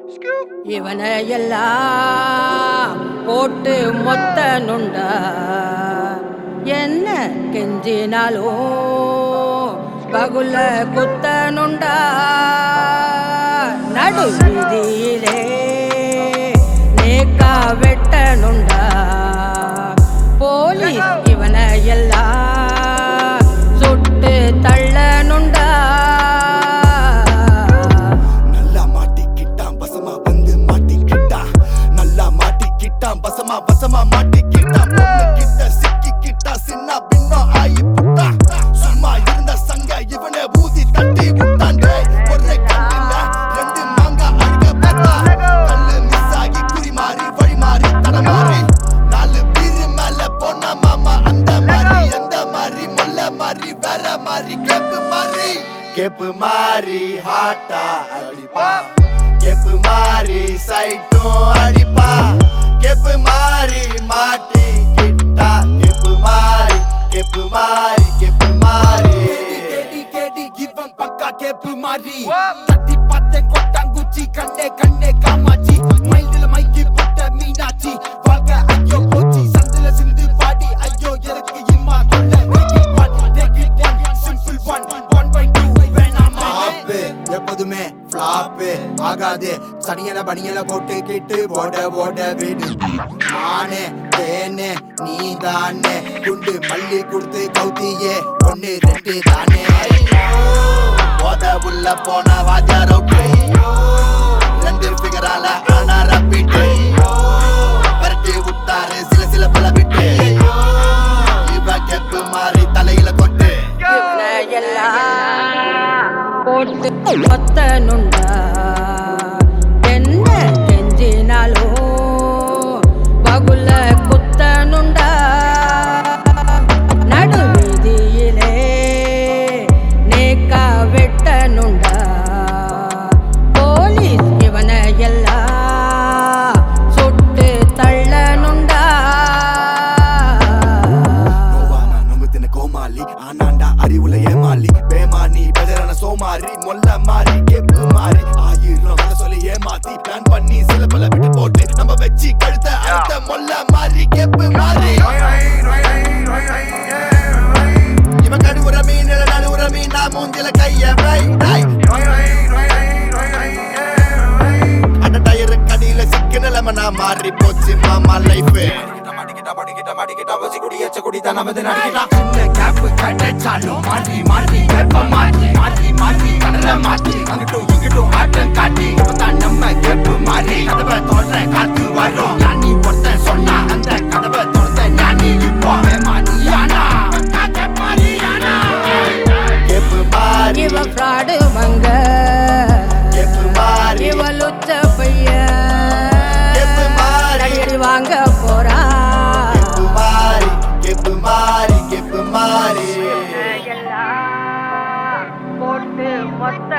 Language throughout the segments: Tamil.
இவனை எல்லாம் போட்டு மொத்த நுண்டா என்ன கெஞ்சினாலும் பகுல குத்த நுண்டா நடு வீதியிலே நேக்கா வெட்ட நுண்டா போலீஸ் இவனை எல்லாம் சுட்டு தள்ள நுண்டா நல்லா மாட்டிக்கிட்டான் பசமா வந்து மாட்டிக்கிட்டான் நல்லா மாட்டிக்கிட்டான் பசமா பசமா மாட்டிக்கிட்டான் பொண்ணு கிட்ட சிக்கிக்கிட்டா சின்ன பின்னம் ஆயி புட்டான் சும்மா இருந்த சங்க இவனை ஊதி தட்டி விட்டான் டேய். ஒரு கண்ணுல ரெண்டு மாங்கா அழுக பார்த்தா கல்லு மிஸ் ஆகி குறி மாறி வழி மாறி தட மாறி நாலு பீரு மேல போன மாமா அந்த மாதிரி எந்த மாதிரி முல்ல மாதிரி வேற மாதிரி கேப்பு மாதிரி கேப்பு மாதிரி ஹாட்டா அடிப்பா கேப்பு மாதிரி சைட்டும் அடிப்பா கேப்பு மாதிரி மாட்டி கிட்டா கேப்பு மாதிரி கேப்பு மாதிரி கேப்பு மாதிரி கேடி கேடி இவன் பக்கா கேப்பு மாறி தட்டி பார்த்தேன் கொட்டாங்குச்சி கண்ணே கண்ணே காமாச்சி மைண்டில மைக்கி போட்ட மீனாச்சி வாழ்க்கை ஐயோ போச்சி சந்தில சிந்து பாடி ஐயோ எனக்கு இம்மா கொள்ள take it one take it one simple one one by two வேணாமா ஆப்பு எப்போதுமே ஃப்ளாப்பு ஆகாது சனியன பனியன போட்டு கிட்டு ஓட ஓட வீடு நானே தேனே நீ தானே குண்டு மல்லி கொடுத்து கௌத்தியே ஒன்னு ரெண்டு தானே போத உள்ள போன வாத்தியாரோ ரெண்டு ஃபிகரால ஆனா ரப்பிட்டு விரட்டி விட்டாரு சில சில பல விட்டு இவ கெப்பு மாறி தலையில கொட்டு இவனை எல்லாம் போட்டு மொத்த நுண்டா என்ன கெஞ்சினாலும் பகுல குத்த நுண்டா நடு வீதியிலே நேக்கா வெட்ட நுண்டா போலீஸ் இவனை எல்லாம் சுட்டு தள்ள நுண்டா நோவானா நொங்குத்தின கோமாளி ஆனாண்டா அறிவுல ஏமாளி பேமானி பெதரான சோமாரி மொல்ல மாறி கேப்பு மாறி ஆயிரம் கதை சொல்லி ஏமாத்தி பிளான் பண்ணி சில பல விட்டு போட்டு நம்ம வச்சு கழுத்த அழுத்த மொல்ல மாறி கேப்பு மாறி இவன் கடுவுற மீன் நடுவுற மீன் நான் மூஞ்சில கைய வை டை. அட டயரு கடியில சிக்கு நிலைமை நான் மாறி போச்சு மாமா லைஃப் மாட்டிக்கிட்டா மாட்டிக்கிட்டா மாட்டிக்கிட்டா வச்சு குடி எச்ச குடி தான் நமது நடிக்கிட்டா சின்ன கேப் கிடைச்சாலும் மாற்றி மாற்றி கேப்ப மாற்றி மாற்றி மாற்றி கடலை மாற்றி அங்கிட்டும் இங்கிட்டும் ஆட்டம் காட்டி இப்பதான் நம்ம கேப்பு மாறி கதவை தொடர காத்து வரும் ஞானி ஒருத்தன் சொன்னா அந்த கதவை தொடர்ந்த ஞானி இப்போ மானியானா மாறியானா கேப்பு மாறி இவ ஃப்ராடு மங்க கேப்பு மாறி இவ லுச்ச பையன் கேப்பு மாறி அடியடி வாங்க போறா கெப்பு மாறி கெப்பு மாறி கெப்பு மாறி போட்டு மொத்த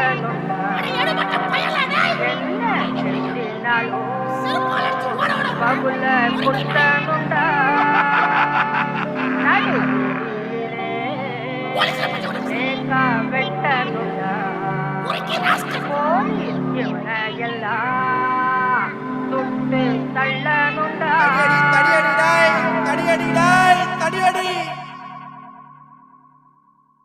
பகுல குத்தனுண்டா வெட்டனுண்டா போலீஸ் இவனை எல்லாம்